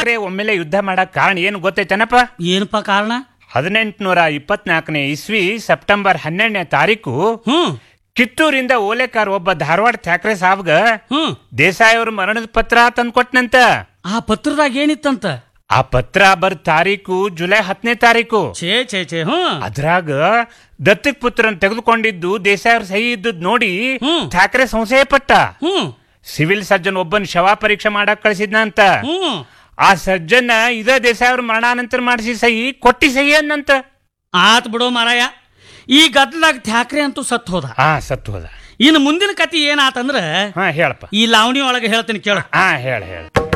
ಠಾಕ್ರೆ ಒಮ್ಮೆಲೆ ಯುದ್ಧ ಮಾಡಕ್ ಕಾರಣ ಏನು ಗೊತ್ತೈತನಪ್ಪ ಏನಪ್ಪ ಕಾರಣ ಹದಿನೆಂಟುನೂರ ಇಪ್ಪತ್ನಾಲ್ಕನೇ ಇಸ್ವಿ ಸೆಪ್ಟೆಂಬರ್ ಹನ್ನೆರಡನೇ ತಾರೀಕು ಹ್ಮ್ ಕಿತ್ತೂರಿಂದ ಓಲೆಕಾರ್ ಒಬ್ಬ ಧಾರವಾಡ ಥ್ಯಾಕ್ರೆ ಸಾಬ್ಗ ಹ್ಮ್ ದೇಸಾಯಿ ಅವ್ರ ಮರಣದ ಪತ್ರ ತಂದ್ಕೊಟ್ನಂತ ಆ ಪತ್ರದಾಗ ಏನಿತ್ತಂತ ಆ ಪತ್ರ ಬರ್ ತಾರೀಕು ಜುಲೈ ಹತ್ತನೇ ತಾರೀಕು ಛೇ ಛೇ ಛೇ ಹ್ಮ್ ಅದ್ರಾಗ ದತ್ತಕ್ ಪುತ್ರನ್ ತೆಗೆದುಕೊಂಡಿದ್ದು ದೇಸಾಯಿ ಅವ್ರ ಸಹಿ ಇದ್ದದ್ ನೋಡಿ ಹ್ಮ್. ಥಾಕ್ರೆ ಸಂಶಯ ಪಟ್ಟ ಹ್ಮ್ ಸಿವಿಲ್ ಸರ್ಜನ್ ಒಬ್ಬನ್ ಶವ ಪರೀಕ್ಷೆ ಮಾಡಕ್ ಕಳಿಸಿದ್ನಂತ ಹ್ಮ್ ಆ ಸರ್ಜನ್ ಇದ ದೇಸಾಯಿ ಅವ್ರ ಮರಣಾನಂತರ ಮಾಡಿಸಿ ಸಹಿ ಕೊಟ್ಟಿ ಸಹಿ ಅನ್ನಂತ ಆತ್ ಬಿಡೋ ಮಾರಾಯ ಈ ಗದ್ದಲಾಗ ಠಾಕ್ರೆ ಅಂತೂ ಸತ್ ಹೋದ ಹಾ ಸತ್ತು ಹೋದ ಇನ್ನು ಮುಂದಿನ ಕತಿ ಏನಾತಂದ್ರ ಹಾ ಹೇಳಪ್ಪ ಈ ಲಾವಣಿ ಒಳಗೆ ಹೇಳ್ತೀನಿ ಕೇಳ ಹಾ ಹೇಳ ಹೇಳ